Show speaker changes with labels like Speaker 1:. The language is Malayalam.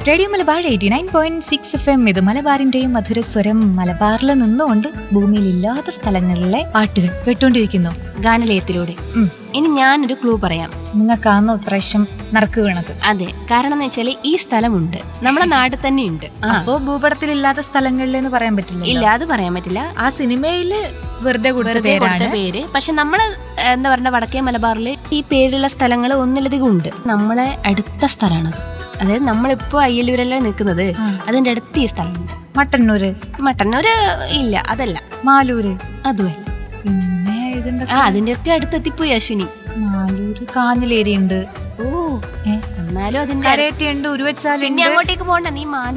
Speaker 1: Radio Malabar eighty nine point six F M ഇത് മലബാറിന്റെയും മധുരസ്വരം മലബാറിൽ നിന്നുകൊണ്ട് ഭൂമിയിൽ ഇല്ലാത്ത സ്ഥലങ്ങളിലെ പാട്ടുകൾ കേട്ടുകൊണ്ടിരിക്കുന്നു
Speaker 2: ഗാനലയത്തിലൂടെ
Speaker 1: ഉം.
Speaker 2: ഇനി ഞാനൊരു ക്ലൂ പറയാം
Speaker 1: നിങ്ങൾക്കാന്ന് ഇപ്രാവശ്യം നറുക്ക് വീണത്
Speaker 2: അതെ കാരണം എന്ന് വെച്ചാല് ഈ സ്ഥലമുണ്ട് നമ്മുടെ നാട്ടിൽ തന്നെ ഉണ്ട്
Speaker 1: അപ്പോ ഭൂപടത്തിലില്ലാത്ത സ്ഥലങ്ങളിൽ എന്ന് പറയാൻ പറ്റില്ല
Speaker 2: ഇല്ല അത് പറയാൻ പറ്റില്ല
Speaker 1: ആ സിനിമയില് വെറുതെ കൊടുത്ത
Speaker 2: വെറുതെ കൊടുത്ത
Speaker 1: പേരാണ്
Speaker 2: പേര് പക്ഷെ നമ്മള് എന്താ പറയുക വടക്കേ മലബാറിൽ ഈ പേരുള്ള സ്ഥലങ്ങൾ ഒന്നിലധികം ഉണ്ട് നമ്മളെ അടുത്ത സ്ഥലമാണ് അതായത് നമ്മളിപ്പോ അയ്യലൂരല്ലേ നിൽക്കുന്നത്
Speaker 1: ആ.
Speaker 2: അതിന്റെ അടുത്ത് ഈ സ്ഥലമുണ്ട്
Speaker 1: മട്ടന്നൂര്
Speaker 2: മട്ടന്നൂര് ഇല്ല അതല്ല
Speaker 1: മാലൂര്
Speaker 2: അതുമല്ല
Speaker 1: പിന്നെ ഇതിന്റെ
Speaker 2: ആ അതിന്റെ ഒക്കെ അടുത്തെത്തിപ്പോയി അശ്വിനി
Speaker 1: മാലൂര് കാഞ്ഞിലേരി ഉണ്ട്
Speaker 2: ഓ
Speaker 1: ഏ?
Speaker 2: എന്നാലും അതിന്റെ
Speaker 1: കരേറ്റുണ്ട് ഉരുവച്ചാലുണ്ട്
Speaker 2: പിന്നെ അങ്ങോട്ടേക്ക് പോണ്ട നീ മാല